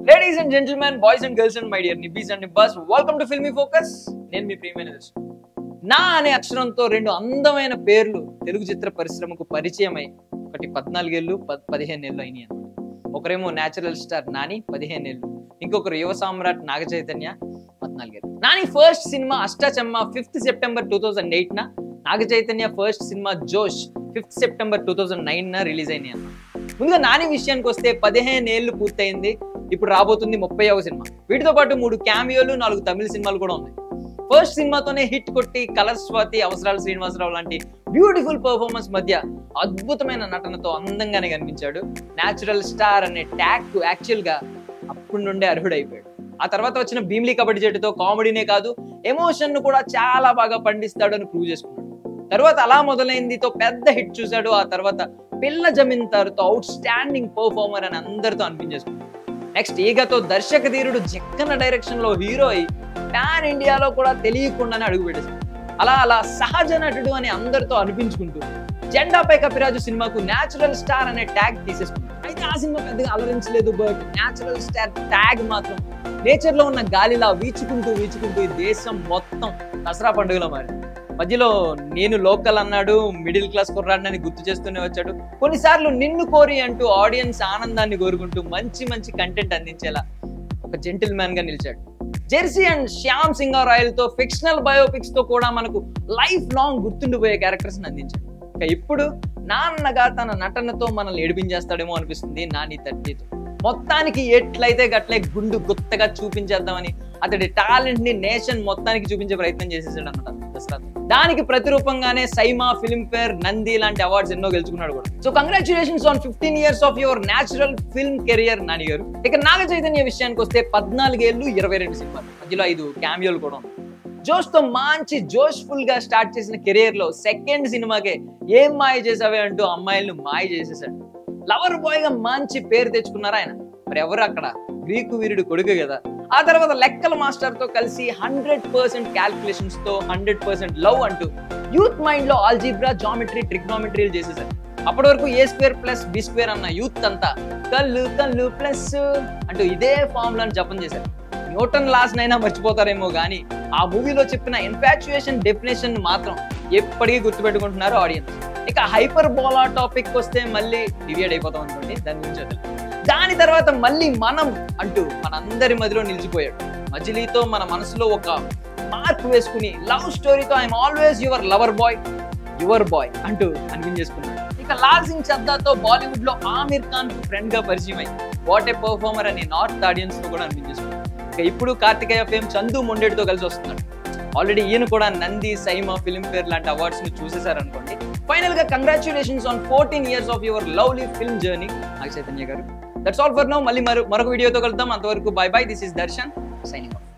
Ladies and gentlemen boys and girls and my dear nibbis and nibbas welcome to filmy focus నేను మీ ప్రియమైన దర్శన్ నా అనే అక్షరంతో రెండు అందమైన పేర్లు తెలుగు చిత్ర పరిశ్రమకు పరిచయమై ఒకటి పద్నాలుగేళ్ళు పద్ పదిహేను ఏళ్ళు అయినాయి అన్నమాట ఒకరేమో న్యాచురల్ స్టార్ నాని పదిహేను ఏళ్ళు ఇంకొకరు యువ సామ్రాట్ నాగ చైతన్య పద్నాలుగేళ్ళు Nani first cinema Ashtachamma fifth September two thousand eight న Naga Chaitanya first cinema Josh fifth September two thousand nine న రిలీజ్ అయినాయి అన్నమాట ముందుగా నాని విషయానికి వస్తే పదిహేను ఏళ్ళు పూర్తయింది ఇప్పుడు రాబోతుంది ముప్పైవ సినిమా వీటితో పాటు మూడు క్యామియోలు నాలుగు తమిళ సినిమాలు కూడా ఉన్నాయి ఫస్ట్ సినిమాతోనే హిట్ కొట్టి కలర్ స్వాతి అవసరాలు శ్రీనివాసరావు లాంటి బ్యూటిఫుల్ పర్ఫార్మెన్స్ మధ్య అద్భుతమైన నటనతో అందంగానే కనిపించాడు న్యాచురల్ స్టార్ అనే ట్యాగ్ కు యాక్చువల్ గా అప్పటి నుండే అర్హుడైపోయాడు ఆ తర్వాత వచ్చిన భీమ్లీ కబడ్డీ జట్టుతో కామెడీనే కాదు ఎమోషన్ ను కూడా చాలా బాగా పండిస్తాడు అని ప్రూవ్ చేసుకున్నాడు తర్వాత అలా మొదలైందితో పెద్ద హిట్ చూశాడు ఆ తర్వాత పిల్ల జమీందారుతో అవుట్ స్టాండింగ్ పర్ఫార్మర్ అని అందరితో అనిపించేసుకున్నాడు నెక్స్ట్ ఈగతో దర్శక ధీరుడు జక్కన్న డైరెక్షన్ లో హీరో అయి పాన్ ఇండియాలో కూడా తెలియకుండానే అడుగు పెట్టేశాడు అలా అలా సహజ నటుడు అని అందరితో అనిపించుకుంటూ జెండాపై కపిరాజు సినిమాకు న్యాచురల్ స్టార్ అనే ట్యాగ్ తీసేసుకున్నాడు అయితే ఆ సినిమా పెద్దగా అలరించలేదు బట్ న్యాచురల్ స్టార్ ట్యాగ్ మాత్రం నేచర్ లో ఉన్న గాలిలా వీచుకుంటూ వీచుకుంటూ ఈ దేశం మొత్తం దసరా పండుగలో మారింది మధ్యలో నేను లోకల్ అన్నాడు మిడిల్ క్లాస్ కుర్రాడిని గుర్తు చేస్తూనే వచ్చాడు కొన్నిసార్లు నిన్ను కోరి అంటూ ఆడియన్స్ ఆనందాన్ని కోరుకుంటూ మంచి మంచి కంటెంట్ అందించేలా ఒక జెంటిల్ మ్యాన్ గా నిలిచాడు జెర్సీ అండ్ శ్యామ్ సింగారాయల్ తో ఫిక్షనల్ బయోపిక్స్ తో కూడా మనకు లైఫ్ లాంగ్ గుర్తుండిపోయే క్యారెక్టర్స్ అందించాడు ఇక ఇప్పుడు నాన్నగా తన నటనతో మనల్ని ఏడిపించేస్తాడేమో అనిపిస్తుంది నాని థర్టీతో మొత్తానికి ఎట్లయితే గట్లే గుండు గుత్తగా చూపించేద్దామని అతడి టాలెంట్ ని నేషన్ మొత్తానికి చూపించే ప్రయత్నం చేసేసాడు అన్నమాట దసరా దానికి ప్రతిరూపంగానే సైమా ఫిల్మ్ ఫేర్ నంది లాంటి అవార్డ్స్ ఎన్నో గెలుచుకున్నాడు కూడా so congratulations on fifteen years of your natural film career Nani garu ఇక నాగ చైతన్య విషయానికి వస్తే పద్నాలుగేళ్లు ఇరవై రెండు సినిమాలు మధ్యలో ఐదు క్యామియోలు కూడా ఉన్నాయి జోష్ తో మంచి జోష్ఫుల్ గా స్టార్ట్ చేసిన కెరియర్ లో సెకండ్ సినిమాకే ఏం మాయ చేసావే అంటూ అమ్మాయిలను మాయ చేసేసాడు లవర్ బాయ్ గా మంచి పేరు తెచ్చుకున్నారా ఆయన మరి ఎవరు అక్కడ గ్రీకు వీరుడు కొడుకు కదా ఆ తర్వాత లెక్కల మాస్టర్ తో కలిసి హండ్రెడ్ పర్సెంట్ క్యాల్కులేషన్స్ తో హండ్రెడ్ పర్సెంట్ లవ్ అంటూ యూత్ మైండ్ లో ఆల్జీబ్రా జామెట్రీ ట్రిగ్నోమెట్రీలు చేసేసారు అప్పటి వరకు A square plus B square అన్న యూత్ అంతా కళ్ళు కళ్ళు ప్లస్ అంటూ ఇదే ఫార్ములాను జపం చేశారు న్యూటన్ లాస్ నైనా మర్చిపోతారేమో కానీ ఆ మూవీలో చెప్పిన ఇన్ఫాక్చుయేషన్ డెఫినేషన్ మాత్రం ఎప్పటికీ గుర్తుపెట్టుకుంటున్నారు ఆడియన్స్ ఇక హైపర్ బోలా టాపిక్ వస్తే మళ్ళీ డివియేట్ అయిపోతాం అనుకోండి దాని గురించి వదిలేం. దాని తర్వాత మళ్ళీ మనం అంటూ మనందరి మధ్యలో నిలిచిపోయాడు మజిలీతో మన మనసులో ఒక మార్క్ వేసుకుని లవ్ స్టోరీతో I'm always your lover boy your boy అంటూ అనిపించేసుకున్నాడు ఇక లాల్ సింగ్ చద్దాతో బాలీవుడ్ లో ఆమిర్ ఖాన్ ఫ్రెండ్ గా పరిచయం అయి వాట్ ఏ పర్ఫార్మర్ అని నార్త్ ఆడియన్స్ తో కూడా అనిపించేసుకున్నాడు ఇక ఇప్పుడు కార్తికేయ ఫేమ్ చందు మొండేటితో కలిసి వస్తున్నాడు ఆల్రెడీ ఈయన కూడా నంది సైమా ఫిల్మ్ ఫేర్ లాంటి అవార్డ్స్ ని చూసేశారనుకోండి ఫైనల్ గా congratulations on fourteen years of your lovely film journey Naga Chaitanya garu that's all for no మళ్ళీ మరో మరొక వీడియోతో కలుద్దాం అంతవరకు bye bye this is Darshan signing of